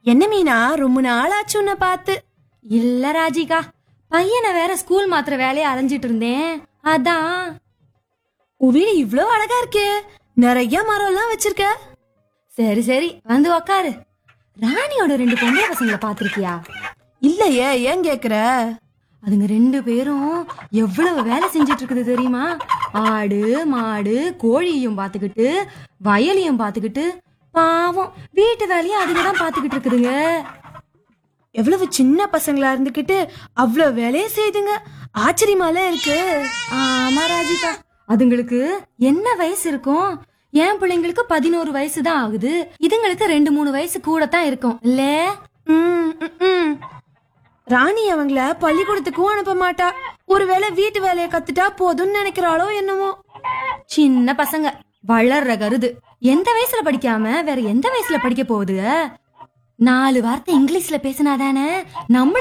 என்ன மீனா ரொம்ப நாள் ஆச்சு உன்னை பார்த்து இல்ல ராஜிகா பையனை வேற ஸ்கூல் மாத்திர வேலையை அலைஞ்சிட்டு இருந்தேன் அதான் உன் வீடு இவ்ளோ அழகா இருக்கே நிறைய மரம் எல்லாம் வச்சிருக்க சரி சரி வந்து உக்காரு ராணியோட ரெண்டு பொம்பளை பசங்களை பாத்திருக்கியா இல்லையே ஏன் கேக்குற அதுங்க ரெண்டு பேரும் எவ்வளவு வேலை செஞ்சுட்டு இருக்குது தெரியுமா ஆடு மாடு கோழியையும் பாத்துக்கிட்டு வயலையும் பாத்துக்கிட்டு பாவம் வீட்டு வேலையும் அதுங்க தான் பாத்துக்கிட்டு இருக்குதுங்க எவ்வளவு சின்ன பசங்களா இருந்துகிட்டு அவ்வளவு வேலையை செய்துங்க ஆச்சரியமால இருக்கு ஆமா ராஜிகா அதுங்களுக்கு என்ன வயசு இருக்கும் என் பிள்ளைங்களுக்கு பதினோரு வயசு தான் ஆகுது இதுங்களுக்கு ரெண்டு மூணு வயசு கூட தான் இருக்கும் இல்ல ம், ம், ம். ராணி அவங்கள பள்ளிக்கூடத்துக்கும் அனுப்ப மாட்டா ஒருவேளை வீட்டு வேலையை கத்துட்டா போதும்னு நினைக்கிறாளோ என்னமோ சின்ன பசங்க வளர்ற கருது எந்த வயசுல படிக்காம வேற எந்த வயசுல படிக்க போகுது நாலு வார்த்தை இங்கிலீஷ்ல பேசினாதானே நம்மள